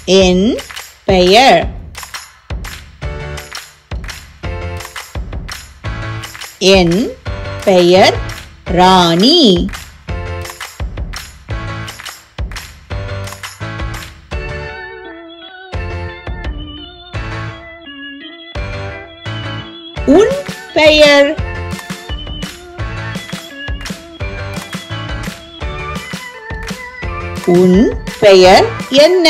என் பெயர் என் பெயர் ராணி உன் பெயர் உன் பெயர் என்ன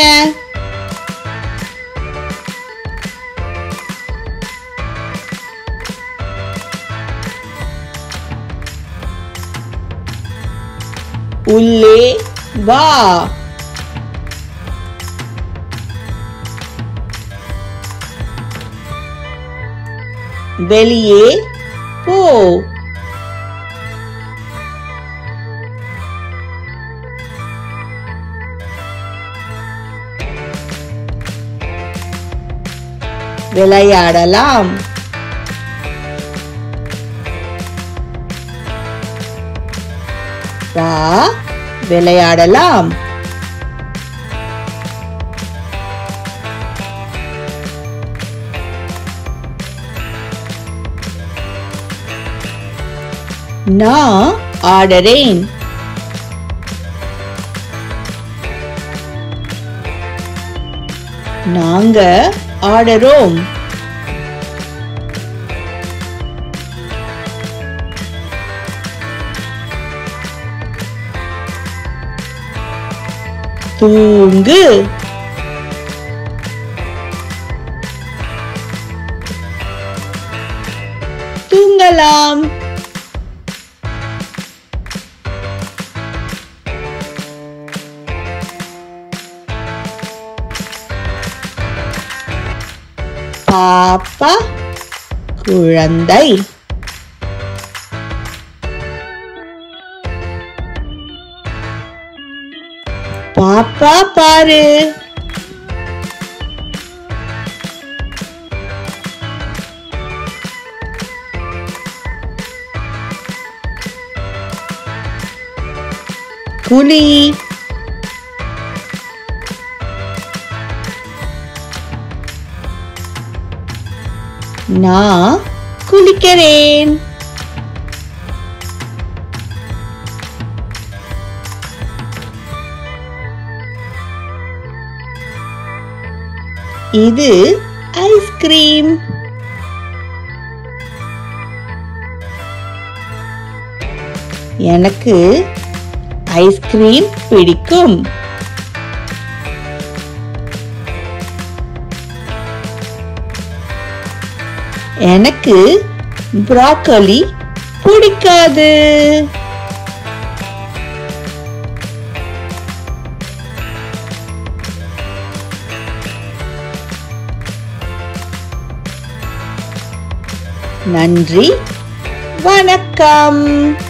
உள்ளே வா வெளியே போ விளையாடலாம் வா விளையாடலாம் நான் ஆடுறேன் நாங்க ஆடுறோம் தூங்கு தூங்கலாம் பாப்பா குழந்தை பாப்பா பாரு புலி நான் குளிக்கிறேன் இது ஐஸ்கிரீம் எனக்கு ஐஸ்கிரீம் பிடிக்கும் எனக்கு ப்ராக்கோலி பிடிக்காது நன்றி வணக்கம்